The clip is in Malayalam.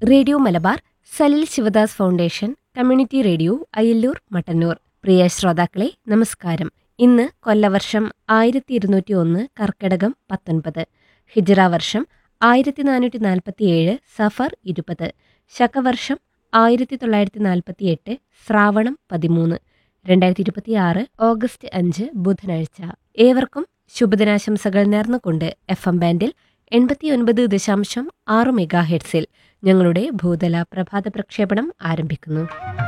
radio Malabar Salil Shivadas foundation community radio Ayallur Mattannur പ്രിയ ശ്രോതാക്കളെ നമസ്കാരം ഇന്ന് കൊല്ലവർഷം ആയിരത്തി ഇരുന്നൂറ്റി ഒന്ന് കർക്കിടകം പത്തൊൻപത് ഹിജറ വർഷം ആയിരത്തി നാനൂറ്റി നാൽപ്പത്തിയേഴ് സഫർ ഇരുപത് ശകവർഷം ആയിരത്തി തൊള്ളായിരത്തി നാൽപ്പത്തി എട്ട് ശ്രാവണം പതിമൂന്ന് രണ്ടായിരത്തി ഇരുപത്തി ആറ് ഓഗസ്റ്റ് അഞ്ച് ബുധനാഴ്ച ഏവർക്കും ശുഭദിനാശംസകൾ നേർന്നുകൊണ്ട് എഫ് എം ബാൻഡിൽ എൺപത്തിയൊൻപത് ദശാംശം ആറ് മെഗാ ഹെഡ്സിൽ ഞങ്ങളുടെ ഭൂതല പ്രഭാത പ്രക്ഷേപണം ആരംഭിക്കുന്നു